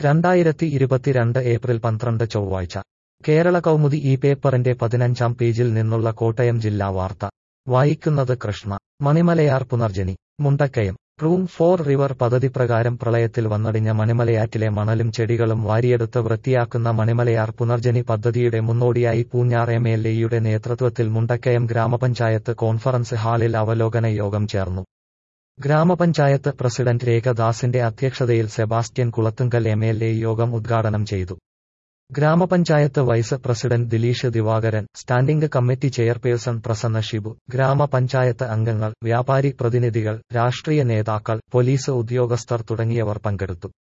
രണ്ടായിരത്തി ഇരുപത്തിരണ്ട് ഏപ്രിൽ പന്ത്രണ്ട് ചൊവ്വാഴ്ച കേരള കൗമുദി ഈ പേപ്പറിന്റെ പതിനഞ്ചാം പേജിൽ നിന്നുള്ള കോട്ടയം ജില്ലാ വാർത്ത വായിക്കുന്നത് Krishna Manimalayar Punarjani Mundakayam room for river പദ്ധതി പ്രകാരം പ്രളയത്തിൽ വന്നടിഞ്ഞ മണിമലയാറ്റിലെ മണലും ചെടികളും വാരിയെടുത്ത് വൃത്തിയാക്കുന്ന മണിമലയാർ പുനർജനി പദ്ധതിയുടെ മുന്നോടിയായി പൂഞ്ഞാർ എം എൽ എയുടെ നേതൃത്വത്തിൽ മുണ്ടക്കയം ഗ്രാമപഞ്ചായത്ത് കോൺഫറൻസ് ഹാളിൽ അവലോകന യോഗം ചേർന്നു ഗ്രാമപഞ്ചായത്ത് പ്രസിഡന്റ് രേഖദാസിന്റെ അധ്യക്ഷതയിൽ Sebastian Kulathunkal M L A യോഗം ഉദ്ഘാടനം ചെയ്തു ഗ്രാമപഞ്ചായത്ത് vice president Dileesh Divakaran standing committee chairperson Prasanna Shibu ഗ്രാമപഞ്ചായത്ത് അംഗങ്ങൾ വ്യാപാരി പ്രതിനിധികൾ രാഷ്ട്രീയ നേതാക്കൾ പോലീസ് ഉദ്യോഗസ്ഥർ തുടങ്ങിയവർ പങ്കെടുത്തു